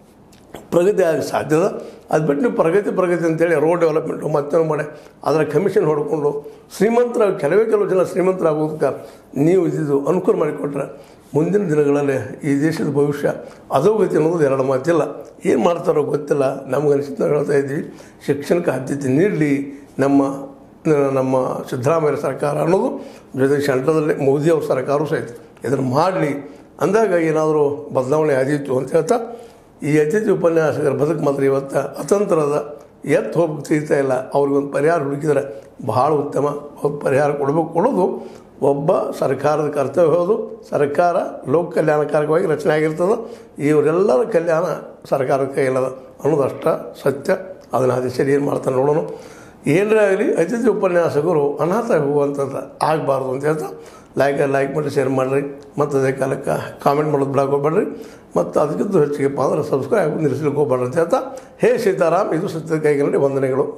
ಪ್ರಗತಿ ಆಗ ಸಾಧ್ಯದ ಅದು ಬಿಟ್ಟು ನೀವು ಪ್ರಗತಿ ಪ್ರಗತಿ ಅಂತೇಳಿ ರೋಡ್ ಡೆವಲಪ್ಮೆಂಟು ಮತ್ತೊಂದು ಮಾಡಿ ಅದರ ಕಮಿಷನ್ ಹೊಡ್ಕೊಂಡು ಶ್ರೀಮಂತರ ಕೆಲವೇ ಕೆಲವು ಜನ ಶ್ರೀಮಂತರಾಗೋದಕ್ಕೆ ನೀವು ಇದ್ದಿದ್ದು ಅನುಕೂಲ ಮಾಡಿಕೊಟ್ರೆ ಮುಂದಿನ ದಿನಗಳಲ್ಲಿ ಈ ದೇಶದ ಭವಿಷ್ಯ ಅಧೋಗತಿ ಅನ್ನೋದು ಎರಡು ಮಾತಿಲ್ಲ ಏನು ಮಾಡ್ತಾರೋ ಗೊತ್ತಿಲ್ಲ ನಮ್ಗೆ ಅನಿಸಿದ್ದು ನಾವು ಹೇಳ್ತಾ ಇದ್ದೀವಿ ಶಿಕ್ಷಣಕ್ಕೆ ಆದ್ಯತೆ ನೀಡಲಿ ನಮ್ಮ ನಮ್ಮ ಸಿದ್ದರಾಮಯ್ಯ ಸರ್ಕಾರ ಅನ್ನೋದು ಜೊತೆಗೆ ಸೆಂಟ್ರದಲ್ಲಿ ಮೋದಿ ಅವ್ರ ಸರ್ಕಾರವೂ ಸಹಿತ ಇದನ್ನು ಮಾಡಲಿ ಅಂದಾಗ ಏನಾದರೂ ಬದಲಾವಣೆ ಆದೀತು ಅಂತ ಹೇಳ್ತಾ ಈ ಅತಿಥಿ ಉಪನ್ಯಾಸಕರ ಬದುಕು ಮಾತ್ರ ಇವತ್ತು ಅತಂತ್ರದ ಎತ್ತು ಹೋಗಕ್ಕೆ ಸಿಗ್ತಾ ಇಲ್ಲ ಅವ್ರಿಗೊಂದು ಪರಿಹಾರ ಹುಡುಕಿದರೆ ಬಹಳ ಉತ್ತಮ ಅವ್ರು ಪರಿಹಾರ ಕೊಡಬೇಕು ಕೊಡೋದು ಒಬ್ಬ ಸರ್ಕಾರದ ಕರ್ತವ್ಯ ಹೌದು ಸರ್ಕಾರ ಲೋಕ ಕಲ್ಯಾಣಕಾರಕವಾಗಿ ರಚನೆ ಆಗಿರ್ತದೆ ಇವರೆಲ್ಲರ ಕಲ್ಯಾಣ ಸರ್ಕಾರದ ಕೈಯಲ್ಲದ ಅನ್ನೋದು ಅಷ್ಟ ಸತ್ಯ ಅದನ್ನು ಅದೇ ಸರಿ ಏನು ಮಾಡ್ತಾನೆ ನೋಡೋಣ ಏನರೇ ಆಗಲಿ ಅತಿಥಿ ಉಪನ್ಯಾಸಕರು ಅನಾಥ ಹೋಗುವಂಥದ್ದು ಆಗಬಾರ್ದು ಅಂತ ಹೇಳ್ತಾ ಲೈಕ್ ಲೈಕ್ ಮಾಡಿ ಶೇರ್ ಮಾಡಿರಿ ಮತ್ತು ಅದೇ ಕಾಲಕ್ಕೆ ಕಾಮೆಂಟ್ ಮಾಡೋದು ಬಿಡಕ್ಕೆ ಹೋಗ್ಬೇಡ್ರಿ ಮತ್ತು ಅದಕ್ಕಿಂತ ಹೆಚ್ಚಿಗೆ ಅಂದ್ರೆ ಸಬ್ಸ್ಕ್ರೈಬ್ ನಿಲ್ಲಿಸ್ಲಿಕ್ಕೆ ಹೋಗ್ಬೇಡ್ರಿ ಅಂತ ಹೇಳ್ತಾ ಹೇ ಸೀತಾರಾಮ್ ಇದು ಸತ್ಯದ ಕೈಗೆ ನೋಡಿ ವಂದನೆಗಳು